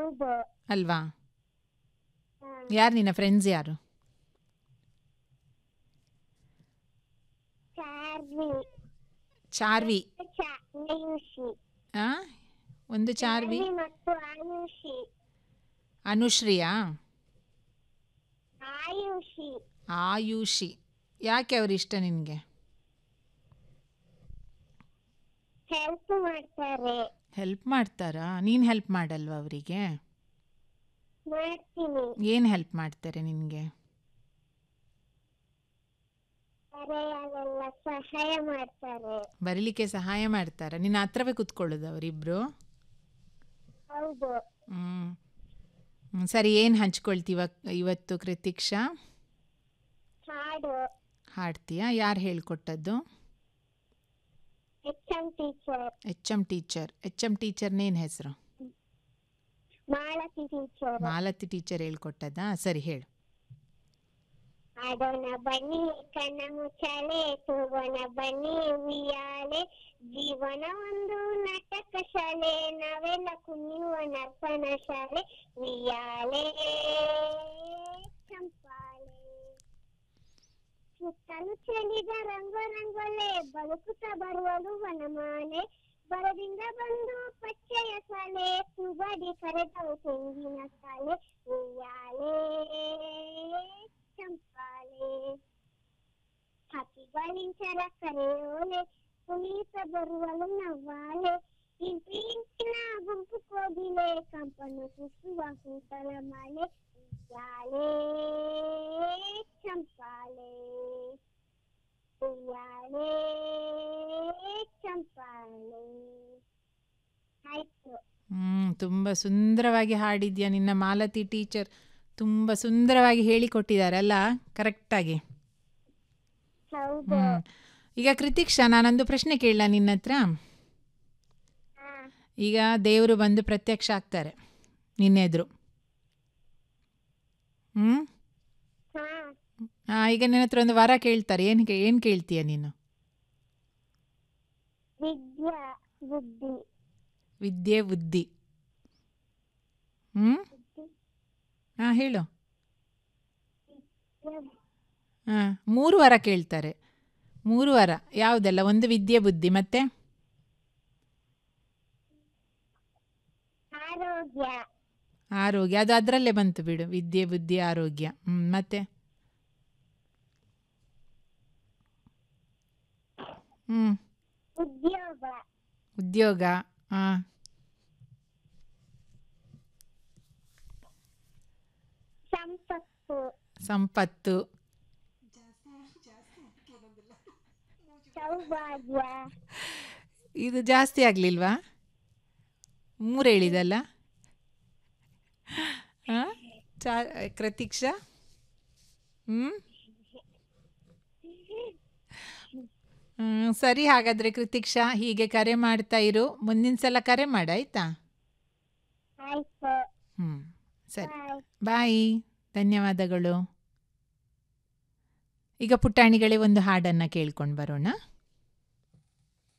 ಹೌದು ಅಲ್ವಾ ಹಾ. ಯಾರು ನಿನ್ನ ಫ್ರೆಂಡ್ಸ್ ಯಾರು ಚಾರ್ವಿ ಚಾರ್ವಿ ಚ- ಆಯುಷಿ ಆ ಒಂದು ಚಾರ್ವಿ ಚಾರ್ವಿ ಮತ್ತು ಆಯುಷಿ ಅನುಶ್ರೀಯಾ ಆಯುಷಿ ಆಯುಷಿ ಯಾಕೆ ಅವ್ರು ಇಷ್ಟ ನಿನಗೆ ಹೆಲ್ಪ್ ಮಾಡ್ತಾರೆ ಹೆಲ್ಪ್ ಮಾಡ್ತಾರಾ ನೀನು ಹೆಲ್ಪ್ ಮಾಡಲ್ವಾ ಅವರಿಗೆ ಮಾಡ್ತೀನಿ ಏನು ಹೆಲ್ಪ್ ಮಾಡ್ತಾರೆ ನಿನಗೆ ಬರೆಯಲೆಲ್ಲ ಸಹಾಯ ಮಾಡ್ತಾರೆ ಬರೀಲಿಕ್ಕೆ ಸಹಾಯ ಮಾಡ್ತಾರಾ ನಿನ್ನ ಹತ್ರವೇ ಕೂತ್ಕೊಳ್ಳೋದು ಅವರಿಬ್ಬರು ಹೌದು ಹ್ಞೂ ಸರಿ ಏನು ಹಂಚ್ಕೊಳ್ತೀವ ಇವತ್ತು ಕೃತಿಕ್ಷಾ ಹಾಡು ಹಾಡ್ತೀಯಾ ಯಾರು ಹೇಳ್ಕೊಟ್ಟದ್ದು H M teacher H M teacher H M ಟೀಚರ್ನೇನು ಹೆಸರು ಮಾಲತಿ ಟೀಚರ್ ಮಾಲತಿ ಟೀಚರ್ ಹೇಳ್ಕೊಟ್ಟದ್ದಾ ಸರಿ ಹೇಳು ಆಡೋಣ ಬನ್ನಿ ಕಣ್ಣ ಮುಚ್ಚಾಲೆ ತೂಗೋಣ ಬನ್ನಿ ಉಯ್ಯಾಲೆ ಜೀವನ ಒಂದು ನಾಟಕ ಶಾಲೆ ನಾವೆಲ್ಲ ಕುಣಿಯುವ ನರ್ತನ ಶಾಲೆ ಉಯ್ಯಾಲೆ ಚಂಪಾಲೆ ಸುತ್ತಲೂ ಚೆಲ್ಲಿದ ರಂಗ ರಂಗೋಲೆ ಬದುಕುತ್ತ ಬರುವಳು ವನಮಾಲೆ ಬರದಿಂದ ಬಂದು ಪಚ್ಚೆಯ ಸಾಲೆ ಸುಬಡಿ ಕರೆದವು ತೆಂಗಿನ ಸಾಲೆ ಉಯ್ಯಾಲೆ ಚಂಪಾಲೆ ಹಕ್ಕಿಗಳಿಂಚರ ಕರೆಯೋಲೆ ಕುಣಿತ ಬರುವಳು ನವ್ವಾಲೆ ಇಂಪಿ ಇಂಪಿನ ಗುಂಪು ಕೋಗಿಲೆ ಕಂಪನ್ನು ಸುತ್ತುವ ಕೂತಲ ಮಾಲೆ ಉಯ್ಯಾಲೆ ಚಂಪಾಲೆ ಉಯ್ಯಾಲೆ ಚಂಪಾಲೆ ಆಯ್ತು ಹ್ಞೂ ತುಂಬ ಸುಂದರವಾಗಿ ಹಾಡಿದ್ಯಾ ನಿನ್ನ ಮಾಲತಿ ಟೀಚರ್ ತುಂಬ ಸುಂದರವಾಗಿ ಹೇಳಿಕೊಟ್ಟಿದ್ದಾರಲ್ಲ ಕರೆಕ್ಟಾಗಿ ಹೌದು ಹ್ಞೂ ಈಗ ಕೃತಿಕ್ಷಾ ನಾನೊಂದು ಪ್ರಶ್ನೆ ಕೇಳಲ ನಿನ್ನ ಹತ್ರ ಹಾ ಈಗ ದೇವರು ಬಂದು ಪ್ರತ್ಯಕ್ಷ ಆಗ್ತಾರೆ ನಿನ್ನೆದ್ರು ಹ್ಞೂ ಹಾ ಈಗ ನಿನ್ನ ಹತ್ರ ಒಂದು ವರ ಕೇಳ್ತಾರೆ ಏನು ಕೇ ಏನು ಕೇಳ್ತೀಯ ನೀನು ವಿದ್ಯಾ ಬುದ್ಧಿ ವಿದ್ಯೆ ಬುದ್ಧಿ ಹ್ಞೂ ಹಾಂ ಹೇಳು ಹಾಂ ಮೂರು ವರ ಕೇಳ್ತಾರೆ ಮೂರು ವರ ಯಾವುದೆಲ್ಲ ಒಂದು ವಿದ್ಯೆ ಬುದ್ಧಿ ಮತ್ತೆ ಆರೋಗ್ಯ ಆರೋಗ್ಯ ಅದು ಅದರಲ್ಲೇ ಬಂತು ಬಿಡು ವಿದ್ಯೆ ಬುದ್ಧಿ ಆರೋಗ್ಯ ಹ್ಞೂ ಮತ್ತೆ ಹ್ಞೂ ಉದ್ಯೋಗ ಉದ್ಯೋಗ ಹಾಂ ಸಂಪತ್ತು ಸಂಪತ್ತು ಸೌಭಾಗ್ಯ ಇದು ಜಾಸ್ತಿ ಆಗಲಿಲ್ವಾ ಮೂರು ಹೇಳಿದಲ್ಲ ಹಾಂ ಚಾ ಕೃತಿಕ್ಷಾ ಹ್ಞೂ ಹ್ಮ್, ಸರಿ ಹಾಗಾದರೆ ಕೃತಿಕ್ಷಾ ಹೀಗೆ ಕರೆ ಮಾಡ್ತಾ ಇರು ಮುಂದಿನ ಸಲ ಕರೆ ಮಾಡು ಆಯಿತಾ ಆಯ್ತು ಹ್ಞೂ ಸರಿ ಬಾಯ್ ಬಾಯ್ ಧನ್ಯವಾದಗಳು ಈಗ ಪುಟಾಣಿಗಳೇ ಒಂದು ಹಾಡನ್ನು ಕೇಳ್ಕೊಂಡು ಬರೋಣ